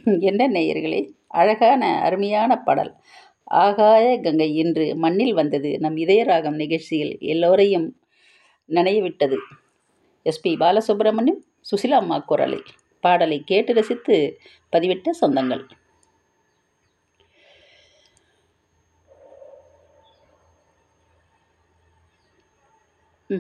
என்ன நேயர்களே அழகான அருமையான பாடல் ஆகாய கங்கை இன்று மண்ணில் வந்தது நம் இதயராகம் நிகழ்ச்சியில் எல்லோரையும் நனைய விட்டது எஸ்பி பாலசுப்ரமணியம் சுசிலா அம்மா குரலில் பாடலை கேட்டு ரசித்து பதிவிட்ட சொந்தங்கள் ம்.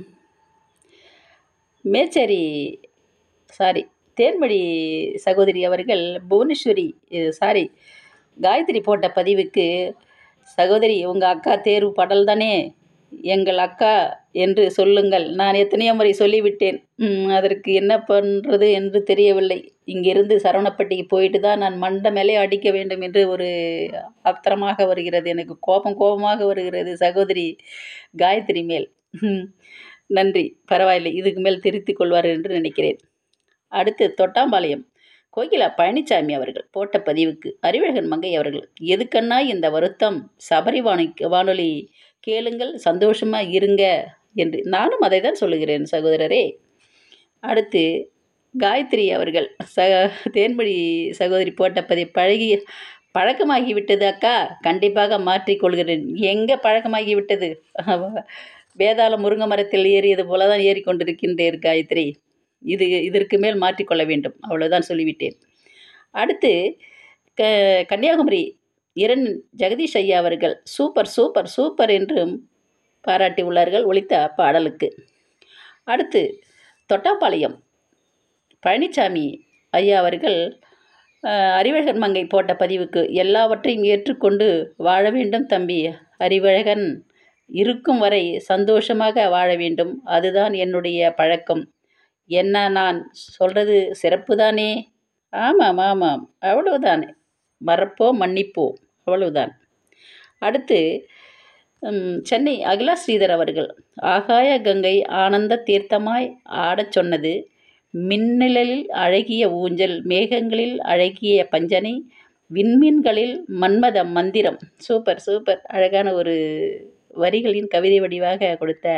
மேச்சேரி சாரி தேன்மொழி சகோதரி அவர்கள் புவனேஸ்வரி சாரி காயத்ரி போட்ட பதிவுக்கு சகோதரி உங்கள் அக்கா தேர்வு பாடல் தானே எங்கள் அக்கா என்று சொல்லுங்கள் நான் எத்தனையோ முறை சொல்லிவிட்டேன் ம், அதற்கு என்ன பண்ணுறது என்று தெரியவில்லை இங்கிருந்து சரவணப்பட்டிக்கு போயிட்டு தான் நான் மண்டை மேலே அடிக்க வேண்டும் என்று ஒரு ஆத்திரமாக வருகிறது எனக்கு கோபம் கோபமாக வருகிறது சகோதரி காயத்ரி மேல் ம், நன்றி பரவாயில்லை இதுக்கு மேல் திருத்திக் கொள்வார் என்று நினைக்கிறேன் அடுத்து தொட்டாம்பாளையம் கோகிலா பழனிசாமி அவர்கள் போட்ட பதிவுக்கு அறிவழகன் மங்கை அவர்கள் எதுக்கண்ணா இந்த வருத்தம் சபரி வானொலி வானொலி கேளுங்கள் சந்தோஷமா இருங்க என்று நானும் அதை தான் சொல்லுகிறேன் சகோதரரே அடுத்து காயத்ரி அவர்கள் ச தேன்மொழி சகோதரி போட்ட பதிவு பழகி பழக்கமாகி விட்டது அக்கா கண்டிப்பாக மாற்றிக்கொள்கிறேன் எங்கே பழக்கமாகி விட்டது வேதாள முருங்கை மரத்தில் ஏறியது போல தான் ஏறிக்கொண்டிருக்கின்றேன் காயத்ரி இது இதற்கு மேல் மாற்றிக்கொள்ள வேண்டும் அவ்வளோதான் சொல்லிவிட்டேன் அடுத்து க கன்னியாகுமரி இரண் ஜெகதீஷ் ஐயா அவர்கள் சூப்பர் சூப்பர் சூப்பர் என்றும் பாராட்டி உள்ளார்கள் ஒலித்த பாடலுக்கு அடுத்து தொட்டாப்பாளையம் பழனிசாமி ஐயா அவர்கள் அஹ், அறிவழகன் மங்கை போட்ட பதிவுக்கு எல்லாவற்றையும் ஏற்றுக்கொண்டு வாழ வேண்டும் தம்பி அறிவழகன் இருக்கும் வரை சந்தோஷமாக வாழ வேண்டும் அதுதான் என்னுடைய பழக்கம் என்ன நான் சொல்கிறது சிறப்பு தானே ஆமாம் ஆமாம் அவ்வளவுதானே மறப்போம் மன்னிப்போம் அவ்வளவுதான் அடுத்து ம், சென்னை அகிலா ஸ்ரீதர் அவர்கள் ஆகாய கங்கை ஆனந்த தீர்த்தமாய் ஆடச் சொன்னது மின்னலில் அழகிய ஊஞ்சல் மேகங்களில் அழகிய பஞ்சனை விண்மீன்களில் மன்மத மந்திரம் சூப்பர் சூப்பர் அழகான ஒரு வரிகளின் கவிதை வடிவாக கொடுத்த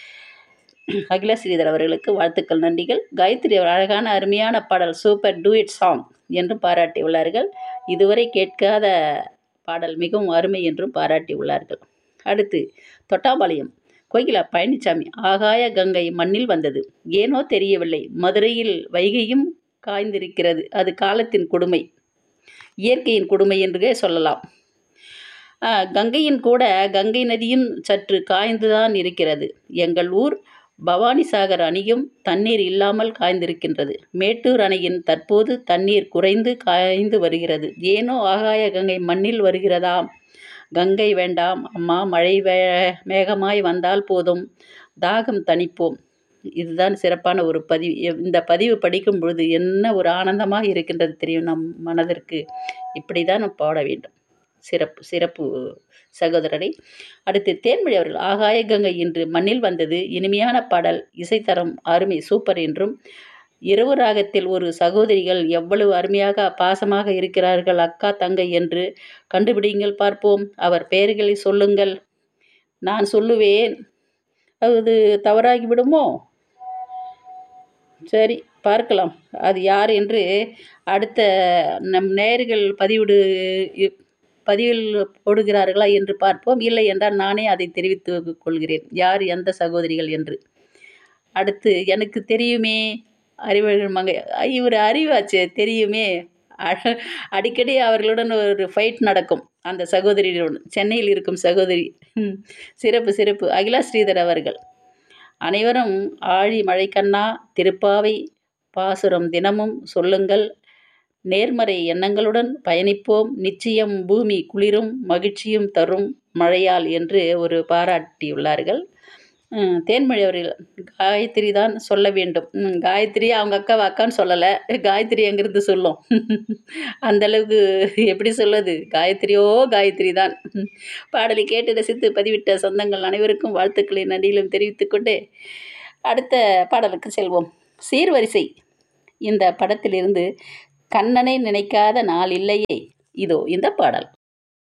அகிலா ஸ்ரீதர் அவர்களுக்கு வாழ்த்துக்கள் நன்றிகள் காயத்ரி அவர் அழகான அருமையான பாடல் சூப்பர் டூயட் சாங் என்று பாராட்டியுள்ளார்கள் இதுவரை கேட்காத பாடல் மிகவும் அருமை என்றும் பாராட்டியுள்ளார்கள் அடுத்து தொட்டாம்பாளையம் கோகிலா பழனிசாமி ஆகாய கங்கை மண்ணில் வந்தது ஏனோ தெரியவில்லை மதுரையில் வைகையும் காய்ந்திருக்கிறது அது காலத்தின் கொடுமை இயற்கையின் கொடுமை என்றே சொல்லலாம் ஆ, கங்கையின் கூட கங்கை நதியும் சற்று காய்ந்துதான் இருக்கிறது எங்கள் ஊர் பவானிசாகர் அணையும் தண்ணீர் இல்லாமல் காய்ந்திருக்கின்றது மேட்டூர் அணையின் தற்போது தண்ணீர் குறைந்து காய்ந்து வருகிறது ஏனோ ஆகாய கங்கை மண்ணில் வருகிறதாம் கங்கை வேண்டாம் அம்மா மழை வே மேகமாய் வந்தால் போதும் தாகம் தணிப்போம் இதுதான் சிறப்பான ஒரு பதிவு இந்த பதிவு படிக்கும் பொழுது என்ன ஒரு ஆனந்தமாக இருக்கின்றது தெரியும் நம் மனதிற்கு இப்படி தான் பாட வேண்டும் சிறப்பு சிறப்பு சகோதரரை அடுத்து தேன்மொழி அவர்கள் ஆகாய கங்கை இன்று மண்ணில் வந்தது இனிமையான பாடல் இசைத்தரம் அருமை சூப்பர் என்றும் இரவு ராகத்தில் ஒரு சகோதரிகள் எவ்வளவு அருமையாக பாசமாக இருக்கிறார்கள் அக்கா தங்கை என்று கண்டுபிடிங்கள் பார்ப்போம் அவர் பெயர்களை சொல்லுங்கள் நான் சொல்லுவேன் அது தவறாகி விடுமோ சரி பார்க்கலாம் அது யார் என்று அடுத்த நம் நேயர்கள் பதிவிடு இ- பதிவில் போடுகிறார்களா என்று பார்ப்போம் இல்லை என்றால் நானே அதை தெரிவித்து கொள்கிறேன் யார் எந்த சகோதரிகள் என்று அடுத்து எனக்கு தெரியுமே அறிவழகன் மங்கை ஐ, இவர் அறிவாச்சு தெரியுமே அ- அடிக்கடி அவர்களுடன் ஒரு ஃபைட் நடக்கும் அந்த சகோதரியுடன் சென்னையில் இருக்கும் சகோதரி ம், சிறப்பு சிறப்பு அகிலா ஸ்ரீதர் அவர்கள் அனைவரும் ஆழி மழைக்கண்ணா திருப்பாவை பாசுரம் தினமும் சொல்லுங்கள் நேர்மறை எண்ணங்களுடன் பயணிப்போம் நிச்சயம் பூமி குளிரும் மகிழ்ச்சியும் தரும் மழையால் என்று ஒரு பாராட்டியுள்ளார்கள் ம், தேன்மொழி அவர்கள் காயத்ரி தான் சொல்ல வேண்டும் ம், காயத்ரி அவங்க அக்காவை அக்கான்னு சொல்லலை காயத்ரி எங்கிருந்து சொல்லும் அந்த அளவுக்கு எப்படி சொல்லுது காயத்ரியோ காயத்ரி தான் ம், பாடலை கேட்டு ரசித்து பதிவிட்ட சொந்தங்கள் அனைவருக்கும் வாழ்த்துக்களை நன்றியிலும் தெரிவித்துக்கொண்டு அடுத்த பாடலுக்கு செல்வோம் சீர்வரிசை இந்த படத்திலிருந்து கண்ணனை நினைக்காத நாள் இல்லையே இதோ இந்த பாடல்